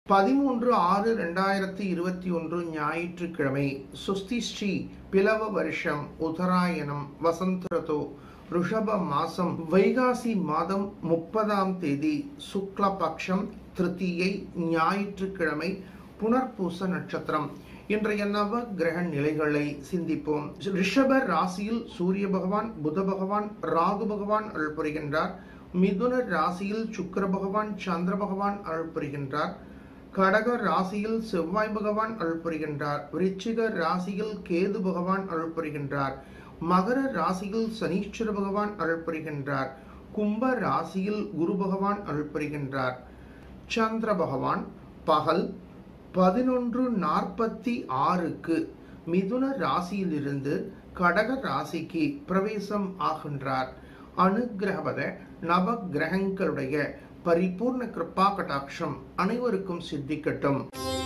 பதிமூன்று ஆறு ரெண்டாயிரத்தி இருபத்தி ஒன்று ஞாயிற்றுக்கிழமை சுஸ்தி ஸ்ரீ பிளவ வருஷம் உத்தராயணம் வசந்தரதோ ரிஷப மாசம் வைகாசி மாதம் முப்பதாம் தேதி சுக்லபக்ஷம் திருத்தியை ஞாயிற்றுக்கிழமை புனர்பூச நட்சத்திரம் இன்றைய நவ கிரக நிலைகளை சிந்திப்போம் ரிஷப ராசியில் சூரிய பகவான் புத பகவான் ராகு பகவான் அருள் புரிகின்றார் மிதுன ராசியில் சுக்கர பகவான் சந்திர பகவான் அருள் புரிகின்றார் கடக ராசியில் செவ்வாய் பகவான் அருள் புரிகின்றார் விருச்சிக ராசியில் கேது பகவான் அருள் புரிகின்றார் மகர ராசியில் சனீஸ்வர பகவான் அருள் புரிகின்றார் கும்ப ராசியில் குரு பகவான் அருள் புரிகின்றார் சந்திர பகவான் பகல் பதினொன்று நாற்பத்தி ஆறுக்கு மிதுன ராசியிலிருந்து கடக ராசிக்கு பிரவேசம் ஆகின்றார் அனுகிரகபத நவ கிரகங்களுடைய பரிபூர்ண கிருப்பா கடாட்சம் அனைவருக்கும் சித்திக்கட்டும்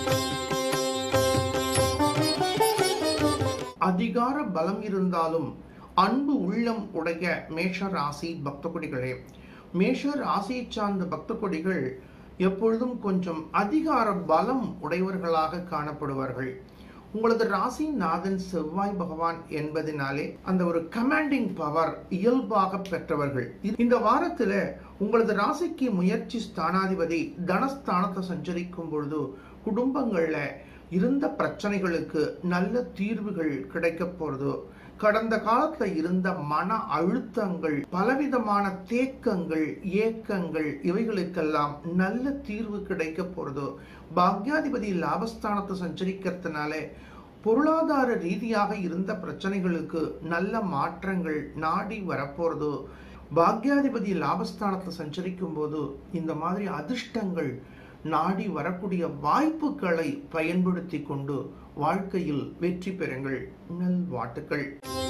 அதிகார பலம் இருந்தாலும் அன்பு உள்ளம் உடைய மேஷ ராசி பக்த கொடிகளே மேஷ ராசியை சார்ந்த பக்த கொடிகள் எப்பொழுதும் கொஞ்சம் அதிகார பலம் உடையவர்களாக காணப்படுவார்கள் உங்களது ராசி நாதன் செவ்வாய் பகவான் என்பதனாலே அந்த ஒரு கமாண்டிங் பவர் இயல்பாக பெற்றவர்கள் இந்த வாரத்துல உங்களது ராசிக்கு முயற்சி ஸ்தானாதிபதி தனஸ்தானத்தை சஞ்சரிக்கும் பொழுது குடும்பங்கள்ல இருந்த பிரச்சனைகளுக்கு நல்ல தீர்வுகள் கிடைக்க போறது கடந்த காலத்துல இருந்த மன அழுத்தங்கள் பலவிதமான தேக்கங்கள் ஏக்கங்கள் இவைகளுக்கெல்லாம் நல்ல தீர்வு கிடைக்க போறது பாக்யாதிபதி லாபஸ்தானத்தை சஞ்சரிக்கிறதுனால பொருளாதார ரீதியாக இருந்த பிரச்சனைகளுக்கு நல்ல மாற்றங்கள் நாடி வரப்போறது பாக்யாதிபதி லாபஸ்தானத்தை சஞ்சரிக்கும் போது இந்த மாதிரி அதிர்ஷ்டங்கள் நாடி வரக்கூடிய வாய்ப்புகளை பயன்படுத்தி கொண்டு வாழ்க்கையில் வெற்றி பெறுங்கள் நல்வாழ்த்துக்கள்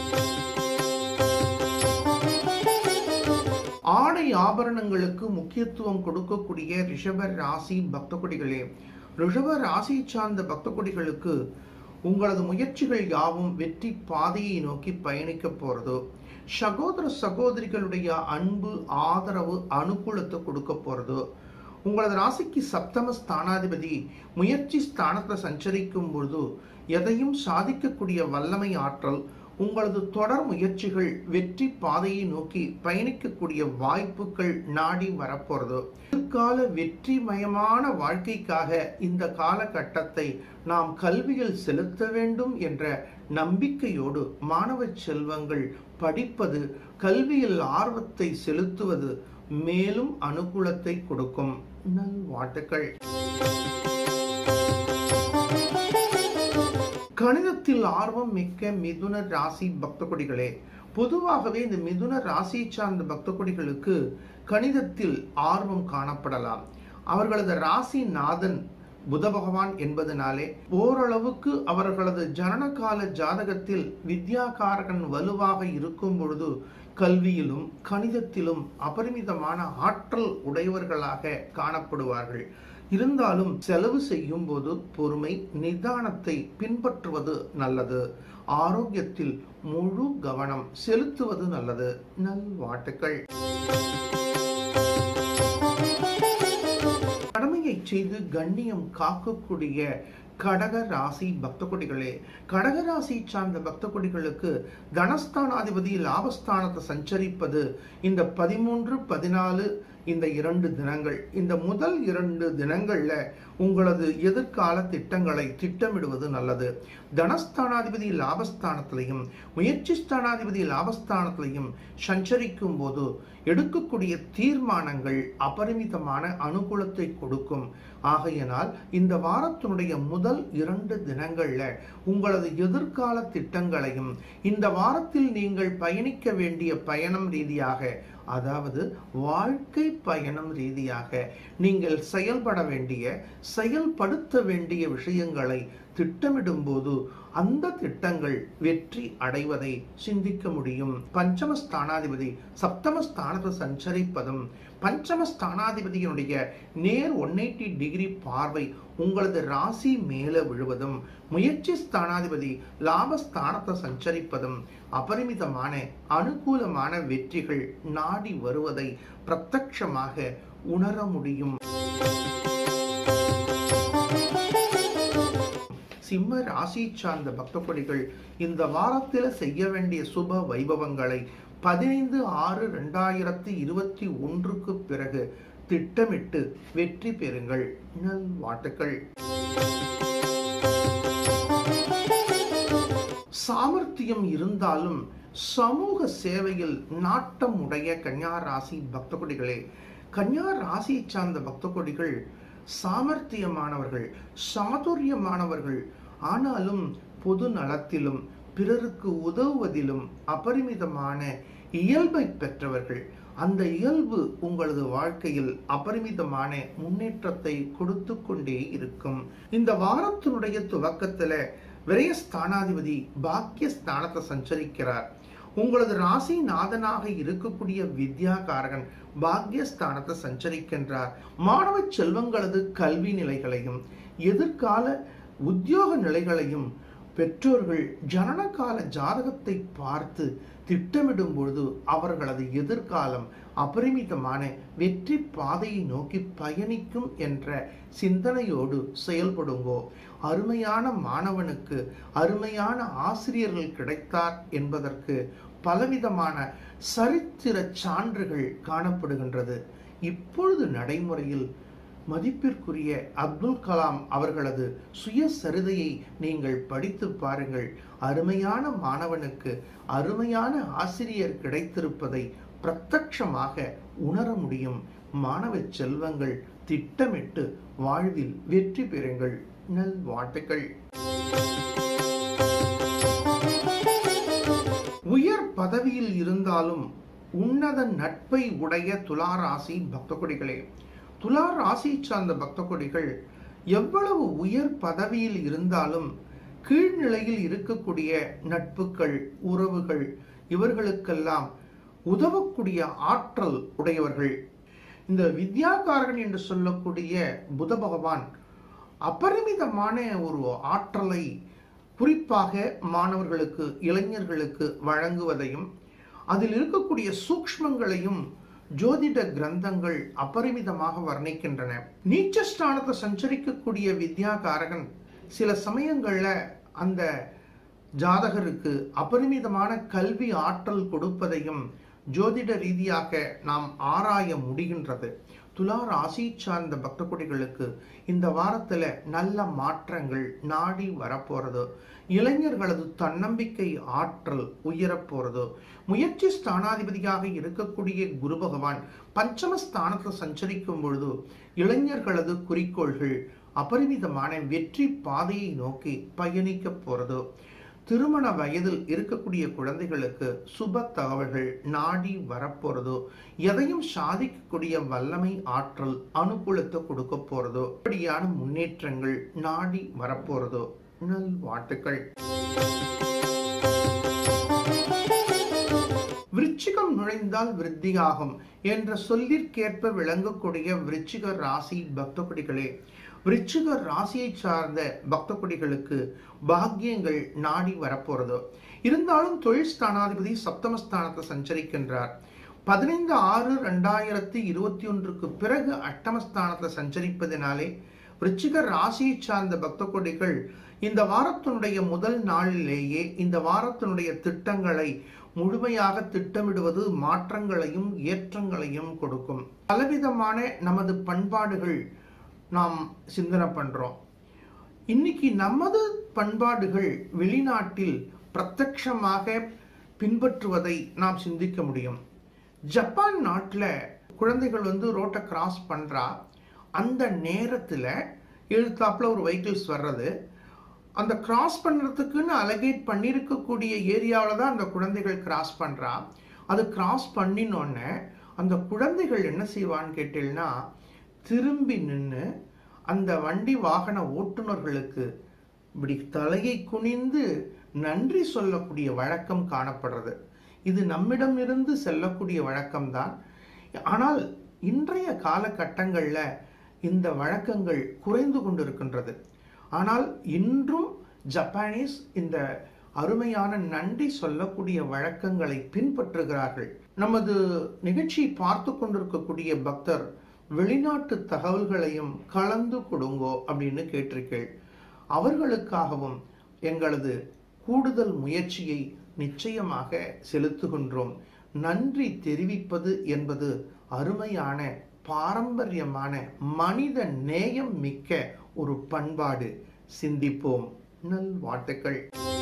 ஆடை ஆபரணங்களுக்கு முக்கியத்துவம் கொடுக்கக்கூடிய ரிஷப ராசி பக்த கொடிகளே ரிஷப ராசி சார்ந்த பக்த கொடிகளுக்கு உங்களது முயற்சிகள் யாவும் வெற்றி பாதையை நோக்கி பயணிக்க போறது சகோதர சகோதரிகளுடைய அன்பு ஆதரவு அனுகூலத்தை கொடுக்க போறது உங்களது ராசிக்கு சப்தம ஸ்தானாதிபதி முயற்சி ஸ்தானத்தை சஞ்சரிக்கும் பொழுது எதையும் சாதிக்கக்கூடிய வல்லமை ஆற்றல் உங்களது தொடர் முயற்சிகள் வெற்றி பாதையை நோக்கி பயணிக்கக்கூடிய வாய்ப்புகள் நாடி வரப்போறது எதிர்கால வெற்றிமயமான வாழ்க்கைக்காக இந்த காலகட்டத்தை நாம் கல்வியில் செலுத்த வேண்டும் என்ற நம்பிக்கையோடு மாணவ செல்வங்கள் படிப்பது கல்வியில் ஆர்வத்தை செலுத்துவது மேலும் அனுகூலத்தை கொடுக்கும் நல்வாழ்த்துக்கள் கணிதத்தில் ஆர்வம் மிக்க மிதுன ராசி பக்த கொடிகளே பொதுவாகவே இந்த மிதுன ராசியை சார்ந்த பக்த கொடிகளுக்கு கணிதத்தில் ஆர்வம் காணப்படலாம் அவர்களது ராசி நாதன் புத பகவான் என்பதனாலே ஓரளவுக்கு அவர்களது ஜனனகால ஜாதகத்தில் வித்யாகாரகன் வலுவாக இருக்கும் பொழுது கல்வியிலும் கணிதத்திலும் அபரிமிதமான ஆற்றல் உடையவர்களாக காணப்படுவார்கள் இருந்தாலும் செலவு செய்யும் போது பொறுமை நிதானத்தை பின்பற்றுவது நல்லது ஆரோக்கியத்தில் முழு கவனம் செலுத்துவது நல்லது நல்வாழ்த்துக்கள் கடமையை செய்து கண்ணியம் காக்கக்கூடிய கடக ராசி பக்த கொடிகளே கடக ராசி சார்ந்த பக்த கொடிகளுக்கு தனஸ்தானாதிபதி லாபஸ்தானத்தை சஞ்சரிப்பது இந்த பதிமூன்று பதினாலு இந்த இரண்டு தினங்கள் இந்த முதல் இரண்டு தினங்கள்ல உங்களது எதிர்கால திட்டங்களை திட்டமிடுவது நல்லது தனஸ்தானாதிபதி லாபஸ்தானத்திலையும் முயற்சி ஸ்தானாதிபதி லாபஸ்தானத்திலையும் சஞ்சரிக்கும் போது எடுக்கக்கூடிய தீர்மானங்கள் அபரிமிதமான அனுகூலத்தை கொடுக்கும் ஆகையினால் இந்த வாரத்தினுடைய முதல் இரண்டு தினங்கள்ல உங்களது எதிர்கால திட்டங்களையும் இந்த வாரத்தில் நீங்கள் பயணிக்க வேண்டிய பயணம் ரீதியாக அதாவது வாழ்க்கை பயணம் ரீதியாக நீங்கள் செயல்பட வேண்டிய செயல்படுத்த வேண்டிய விஷயங்களை திட்டமிடும் போது அந்த திட்டங்கள் வெற்றி அடைவதை சிந்திக்க முடியும் பஞ்சம ஸ்தானாதிபதி சப்தம ஸ்தானத்தை சஞ்சரிப்பதும் பஞ்சம ஸ்தானாதிபதியினுடைய நேர் ஒன் எயிட்டி டிகிரி பார்வை உங்களது ராசி மேல விழுவதும் முயற்சி ஸ்தானாதிபதி லாபஸ்தானத்தை சஞ்சரிப்பதும் அபரிமிதமான அனுகூலமான வெற்றிகள் நாடி வருவதை பிரத்யட்சமாக உணர முடியும் சிம்ம ராசி சார்ந்த பக்த கொடிகள் இந்த வாரத்தில் செய்ய வேண்டிய சுப வைபவங்களை பதினைந்து ஆறு ரெண்டாயிரத்தி இருபத்தி ஒன்றுக்கு பிறகு திட்டமிட்டு வெற்றி பெறுங்கள் நல்வாழ்த்துக்கள் சாமர்த்தியம் இருந்தாலும் சமூக சேவையில் நாட்டம் உடைய கன்னியா ராசி பக்த கொடிகளே கன்னியா ராசியை சார்ந்த பக்த கொடிகள் சாமர்த்தியமானவர்கள் சாதுரியமானவர்கள் ஆனாலும் பொது நலத்திலும் பிறருக்கு உதவுவதிலும் அபரிமிதமான இயல்பை பெற்றவர்கள் அந்த இயல்பு உங்களது வாழ்க்கையில் அபரிமிதமான முன்னேற்றத்தை கொடுத்து கொண்டே இருக்கும் இந்த வாரத்தினுடைய துவக்கத்துல விரயஸ்தானாதிபதி பாக்கியஸ்தானத்தை சஞ்சரிக்கிறார் உங்களது ராசி நாதனாக இருக்கக்கூடிய வித்யாகாரகன் பாக்யஸ்தானத்தை சஞ்சரிக்கின்றார் மாணவ செல்வங்களது கல்வி நிலைகளையும் எதிர்கால உத்தியோக நிலைகளையும் பெற்றோர்கள் ஜனனகால ஜாதகத்தை பார்த்து திட்டமிடும் பொழுது அவர்களது எதிர்காலம் அபரிமிதமான வெற்றி பாதையை நோக்கி பயணிக்கும் என்ற சிந்தனையோடு செயல்படுங்கோ அருமையான மாணவனுக்கு அருமையான ஆசிரியர்கள் கிடைத்தார் என்பதற்கு பலவிதமான சரித்திர சான்றுகள் காணப்படுகின்றது இப்பொழுது நடைமுறையில் மதிப்பிற்குரிய அப்துல் கலாம் அவர்களது சுயசரிதையை நீங்கள் படித்து பாருங்கள் அருமையான மாணவனுக்கு அருமையான ஆசிரியர் கிடைத்திருப்பதை பிரத்யட்சமாக உணர முடியும் மாணவ செல்வங்கள் திட்டமிட்டு வாழ்வில் வெற்றி பெறுங்கள் நல்வாழ்த்துக்கள் உயர் பதவியில் இருந்தாலும் உன்னத நட்பை உடைய துளாராசி பக்த கொடிகளே துலா ராசி சார்ந்த பக்த கொடிகள் எவ்வளவு உயர் பதவியில் இருந்தாலும் கீழ்நிலையில் இருக்கக்கூடிய நட்புகள் உறவுகள் இவர்களுக்கெல்லாம் உதவக்கூடிய ஆற்றல் உடையவர்கள் இந்த வித்யாகாரகன் என்று சொல்லக்கூடிய புத பகவான் அபரிமிதமான ஒரு ஆற்றலை குறிப்பாக மாணவர்களுக்கு இளைஞர்களுக்கு வழங்குவதையும் அதில் இருக்கக்கூடிய சூக்ஷ்மங்களையும் ஜோதிட கிரந்தங்கள் அபரிமிதமாக வர்ணிக்கின்றன நீச்சஸ்தானத்தை சஞ்சரிக்கக்கூடிய வித்யாகாரகன் சில சமயங்கள்ல அந்த ஜாதகருக்கு அபரிமிதமான கல்வி ஆற்றல் கொடுப்பதையும் ஜோதிட ரீதியாக நாம் ஆராய முடிகின்றது துலா ராசி சார்ந்த பக்த கொடிகளுக்கு இந்த வாரத்துல நல்ல மாற்றங்கள் நாடி வரப்போறது இளைஞர்களது தன்னம்பிக்கை ஆற்றல் உயரப்போறது முயற்சி ஸ்தானாதிபதியாக இருக்கக்கூடிய குரு பகவான் பஞ்சம ஸ்தானத்தில் சஞ்சரிக்கும் பொழுது இளைஞர்களது குறிக்கோள்கள் அபரிமிதமான வெற்றி பாதையை நோக்கி பயணிக்க போறது திருமண வயதில் இருக்கக்கூடிய குழந்தைகளுக்கு சுப தகவல்கள் நாடி வரப்போறதோ எதையும் சாதிக்கக்கூடிய வல்லமை ஆற்றல் அனுகூலத்தை கொடுக்க போறதோ அப்படியான முன்னேற்றங்கள் நாடி வரப்போறதோ நல் வாழ்த்துக்கள் விருச்சிகம் நுழைந்தால் விருத்தியாகும் என்ற சொல்லிற்கேற்ப விளங்கக்கூடிய விருச்சிக ராசி பக்த கொடிகளே விருச்சிக ராசியை சார்ந்த பக்த கொடிகளுக்கு பாக்கியங்கள் நாடி வரப்போறதோ இருந்தாலும் தொழில் ஸ்தானாதிபதி சப்தமஸ்தானத்தை சஞ்சரிக்கின்றார் பதினைந்து ஆறு ரெண்டாயிரத்தி இருபத்தி ஒன்றுக்கு பிறகு அட்டமஸ்தானத்தை சஞ்சரிப்பதினாலே விருச்சிக ராசியை சார்ந்த பக்த கொடிகள் இந்த வாரத்தினுடைய முதல் நாளிலேயே இந்த வாரத்தினுடைய திட்டங்களை முழுமையாக திட்டமிடுவது மாற்றங்களையும் ஏற்றங்களையும் கொடுக்கும் பலவிதமான நமது பண்பாடுகள் நாம் சிந்தனை பண்றோம் இன்னைக்கு நமது பண்பாடுகள் வெளிநாட்டில் பிரத்யட்சமாக பின்பற்றுவதை நாம் சிந்திக்க முடியும் ஜப்பான் நாட்டில் குழந்தைகள் வந்து ரோட்டை கிராஸ் பண்றா அந்த நேரத்தில் எழுத்தாப்புல ஒரு வெஹிக்கிள்ஸ் வர்றது அந்த கிராஸ் பண்ணுறதுக்குன்னு அலகேட் பண்ணியிருக்கக்கூடிய ஏரியாவில் தான் அந்த குழந்தைகள் கிராஸ் பண்ணுறா அது கிராஸ் பண்ணினோடனே அந்த குழந்தைகள் என்ன செய்வான்னு கேட்டீங்கன்னா திரும்பி நின்று அந்த வண்டி வாகன ஓட்டுநர்களுக்கு இப்படி தலையை குனிந்து நன்றி சொல்லக்கூடிய வழக்கம் காணப்படுறது இது நம்மிடமிருந்து செல்லக்கூடிய வழக்கம்தான் ஆனால் இன்றைய காலகட்டங்களில் இந்த வழக்கங்கள் குறைந்து கொண்டிருக்கின்றது ஆனால் இன்றும் ஜப்பானீஸ் இந்த அருமையான நன்றி சொல்லக்கூடிய வழக்கங்களை பின்பற்றுகிறார்கள் நமது நிகழ்ச்சியை பார்த்து கொண்டிருக்கக்கூடிய பக்தர் வெளிநாட்டு தகவல்களையும் கலந்து கொடுங்கோ அப்படின்னு கேட்டிருக்கேள் அவர்களுக்காகவும் எங்களது கூடுதல் முயற்சியை நிச்சயமாக செலுத்துகின்றோம் நன்றி தெரிவிப்பது என்பது அருமையான பாரம்பரியமான மனித நேயம் மிக்க ஒரு பண்பாடு சிந்திப்போம் நல்வாழ்த்துக்கள்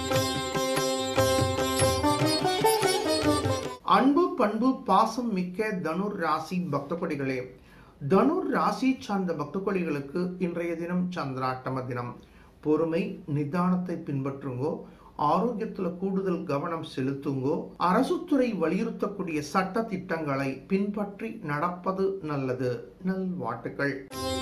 அன்பு பண்பு பாசம் மிக்க தனுர் ராசி பக்த கொடிகளே தனுர் ராசி சார்ந்த பக்த கொடிகளுக்கு இன்றைய தினம் சந்திராட்டம தினம் பொறுமை நிதானத்தை பின்பற்றுங்கோ ஆரோக்கியத்துல கூடுதல் கவனம் செலுத்துங்கோ அரசுத்துறை வலியுறுத்தக்கூடிய சட்ட திட்டங்களை பின்பற்றி நடப்பது நல்லது நல்வாழ்த்துக்கள்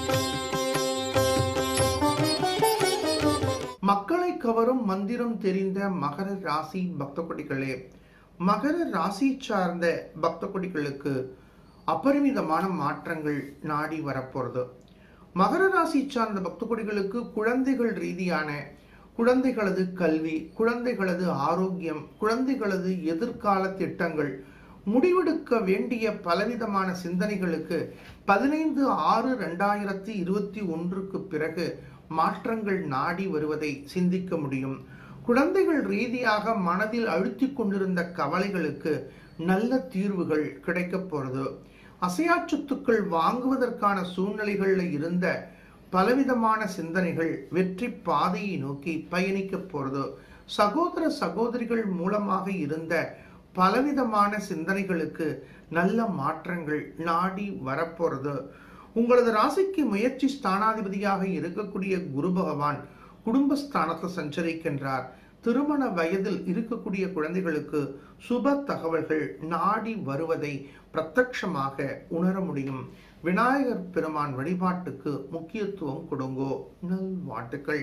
மக்களை கவரும் மந்திரம் தெரிந்த மகர ராசி பக்த கொடிகளே மகர ராசி சார்ந்த பக்த கொடிகளுக்கு அபரிமிதமான மாற்றங்கள் நாடி வரப்போறது மகர ராசி சார்ந்த பக்த கொடிகளுக்கு குழந்தைகள் ரீதியான குழந்தைகளது கல்வி குழந்தைகளது ஆரோக்கியம் குழந்தைகளது எதிர்கால திட்டங்கள் முடிவெடுக்க வேண்டிய பலவிதமான சிந்தனைகளுக்கு பதினைந்து ஆறு ரெண்டாயிரத்தி இருபத்தி ஒன்றுக்கு பிறகு மாற்றங்கள் நாடி வருவதை சிந்திக்க முடியும் குழந்தைகள் ரீதியாக மனதில் அழுத்தி கொண்டிருந்த கவலைகளுக்கு நல்ல தீர்வுகள் கிடைக்க போறது அசையா சொத்துக்கள் வாங்குவதற்கான சூழ்நிலைகளில் இருந்த பலவிதமான சிந்தனைகள் வெற்றி பாதையை நோக்கி பயணிக்க போறது சகோதர சகோதரிகள் மூலமாக இருந்த பலவிதமான சிந்தனைகளுக்கு நல்ல மாற்றங்கள் நாடி வரப்போறது உங்களது ராசிக்கு முயற்சி ஸ்தானாதிபதியாக இருக்கக்கூடிய குரு பகவான் குடும்பஸ்தானத்தை சஞ்சரிக்கின்றார் திருமண வயதில் இருக்கக்கூடிய குழந்தைகளுக்கு சுப தகவல்கள் நாடி வருவதை பிரத்யட்சமாக உணர முடியும் விநாயகர் பெருமான் வழிபாட்டுக்கு முக்கியத்துவம் கொடுங்கோ நல்வாழ்த்துக்கள்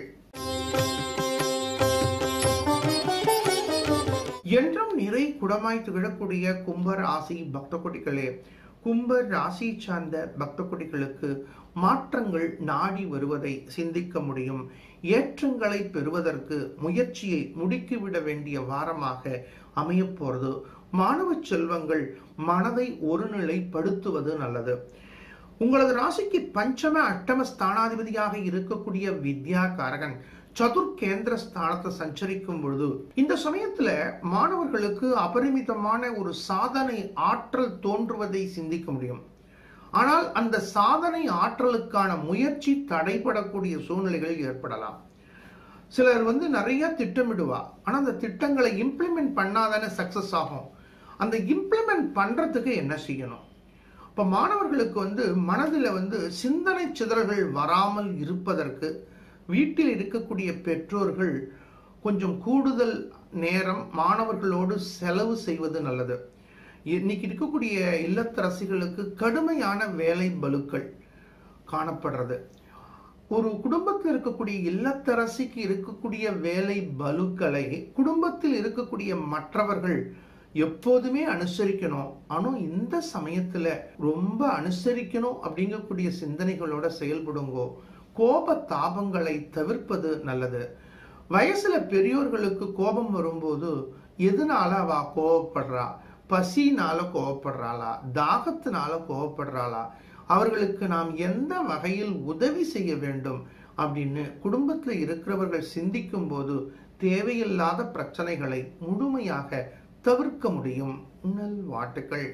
என்றும் நிறை குடமாய் திகழக்கூடிய கும்ப ராசி பக்த கொடிகளே கும்ப ராசி சார்ந்த பக்த கொடிகளுக்கு மாற்றங்கள் நாடி வருவதை சிந்திக்க முடியும் ஏற்றங்களை பெறுவதற்கு முயற்சியை முடுக்கிவிட வேண்டிய வாரமாக அமையப் போறது மாணவ செல்வங்கள் மனதை ஒருநிலைப்படுத்துவது நல்லது உங்களது ராசிக்கு பஞ்சம அட்டம ஸ்தானாதிபதியாக இருக்கக்கூடிய வித்யா காரகன் சதுர் கேந்திர ஸ்தானத்தை சஞ்சரிக்கும் பொழுது இந்த சமயத்துல மாணவர்களுக்கு அபரிமிதமான ஒரு சாதனை ஆற்றல் தோன்றுவதை சிந்திக்க முடியும் ஆனால் அந்த சாதனை ஆற்றலுக்கான முயற்சி தடைபடக்கூடிய சூழ்நிலைகள் ஏற்படலாம் சிலர் வந்து நிறைய திட்டமிடுவா ஆனா அந்த திட்டங்களை இம்ப்ளிமெண்ட் பண்ணாதானே சக்சஸ் ஆகும் அந்த இம்ப்ளிமெண்ட் பண்றதுக்கு என்ன செய்யணும் இப்ப மாணவர்களுக்கு வந்து மனதில் வந்து சிந்தனை சிதறல்கள் வராமல் இருப்பதற்கு வீட்டில் இருக்கக்கூடிய பெற்றோர்கள் கொஞ்சம் கூடுதல் நேரம் மாணவர்களோடு செலவு செய்வது நல்லது இன்னைக்கு இருக்கக்கூடிய இல்லத்தரசிகளுக்கு கடுமையான வேலை பலுக்கள் காணப்படுறது ஒரு குடும்பத்தில் இருக்கக்கூடிய இல்லத்தரசிக்கு இருக்கக்கூடிய வேலை பலுக்களை குடும்பத்தில் இருக்கக்கூடிய மற்றவர்கள் எப்போதுமே அனுசரிக்கணும் ஆனால் இந்த சமயத்துல ரொம்ப அனுசரிக்கணும் அப்படிங்கக்கூடிய சிந்தனைகளோட செயல்படுங்கோ கோப தாபங்களை தவிர்ப்பது நல்லது வயசுல பெரியோர்களுக்கு கோபம் வரும்போது எதனால அவ கோவப்படுறா பசினால கோவப்படுறாளா தாகத்தினால கோவப்படுறாளா அவர்களுக்கு நாம் எந்த வகையில் உதவி செய்ய வேண்டும் அப்படின்னு குடும்பத்தில் இருக்கிறவர்கள் சிந்திக்கும் போது தேவையில்லாத பிரச்சனைகளை முழுமையாக தவிர்க்க முடியும் நல்வாழ்த்துக்கள்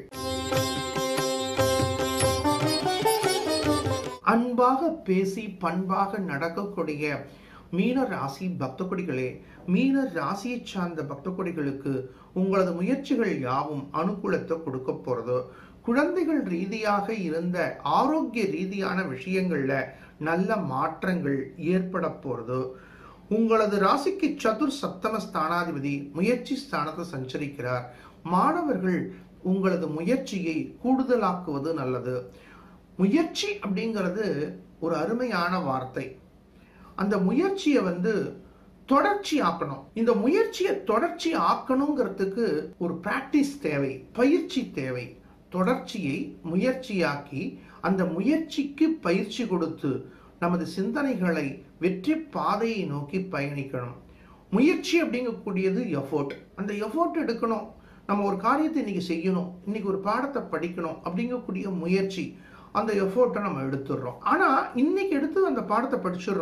அன்பாக பேசி பண்பாக நடக்கக்கூடிய மீன ராசி பக்த கொடிகளே மீன ராசியை சார்ந்த பக்த கொடிகளுக்கு உங்களது முயற்சிகள் யாவும் அனுகூலத்தை கொடுக்க போறது குழந்தைகள் ரீதியாக இருந்த ஆரோக்கிய ரீதியான விஷயங்கள்ல நல்ல மாற்றங்கள் ஏற்பட போறது உங்களது ராசிக்கு சதுர் சப்தம ஸ்தானாதிபதி முயற்சி ஸ்தானத்தை சஞ்சரிக்கிறார் மாணவர்கள் உங்களது முயற்சியை கூடுதலாக்குவது நல்லது முயற்சி அப்படிங்கிறது ஒரு அருமையான வார்த்தை அந்த முயற்சியை வந்து தொடர்ச்சி ஆக்கணும் இந்த முயற்சியை தொடர்ச்சி ஆக்கணுங்கிறதுக்கு ஒரு பிராக்டிஸ் தேவை பயிற்சி தேவை தொடர்ச்சியை முயற்சியாக்கி அந்த முயற்சிக்கு பயிற்சி கொடுத்து நமது சிந்தனைகளை வெற்றி பாதையை நோக்கி பயணிக்கணும் முயற்சி அப்படிங்கக்கூடியது எஃபோர்ட் அந்த எஃபோர்ட் எடுக்கணும் நம்ம ஒரு காரியத்தை இன்னைக்கு செய்யணும் இன்னைக்கு ஒரு பாடத்தை படிக்கணும் அப்படிங்கக்கூடிய முயற்சி அந்த எஃபோர்ட்டை நம்ம எடுத்துடுறோம் ஆனால் இன்னைக்கு எடுத்து அந்த பாடத்தை படிச்சிடுறோம்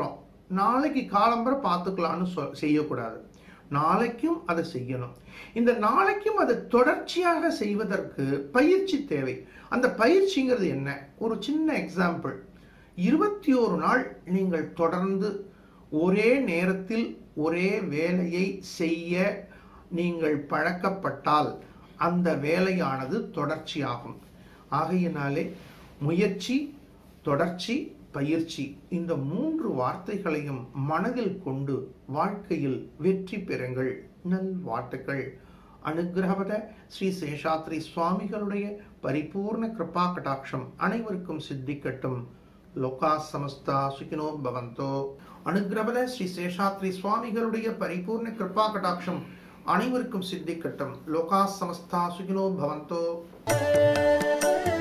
நாளைக்கு காலம்பரை பார்த்துக்கலான்னு சொல் செய்யக்கூடாது நாளைக்கும் அதை செய்யணும் இந்த நாளைக்கும் அதை தொடர்ச்சியாக செய்வதற்கு பயிற்சி தேவை அந்த பயிற்சிங்கிறது என்ன ஒரு சின்ன எக்ஸாம்பிள் இருபத்தி ஒரு நாள் நீங்கள் தொடர்ந்து ஒரே நேரத்தில் ஒரே வேலையை செய்ய நீங்கள் பழக்கப்பட்டால் அந்த வேலையானது தொடர்ச்சியாகும் ஆகையினாலே முயற்சி தொடர்ச்சி பயிற்சி இந்த மூன்று வார்த்தைகளையும் மனதில் கொண்டு வாழ்க்கையில் வெற்றி பெறுங்கள் நல் வாழ்த்துக்கள் அனுகிரகவத ஸ்ரீ சேஷாத்ரி சுவாமிகளுடைய பரிபூர்ண கிருபா கடாட்சம் அனைவருக்கும் சித்திக்கட்டும் லோகா சமஸ்தா சுகினோ பவந்தோ அனுகிரகவத ஸ்ரீ சேஷாத்ரி சுவாமிகளுடைய பரிபூர்ண கிருபா கடாட்சம் அனைவருக்கும் சித்திக்கட்டும் லோகா சமஸ்தா சுகினோ பவந்தோ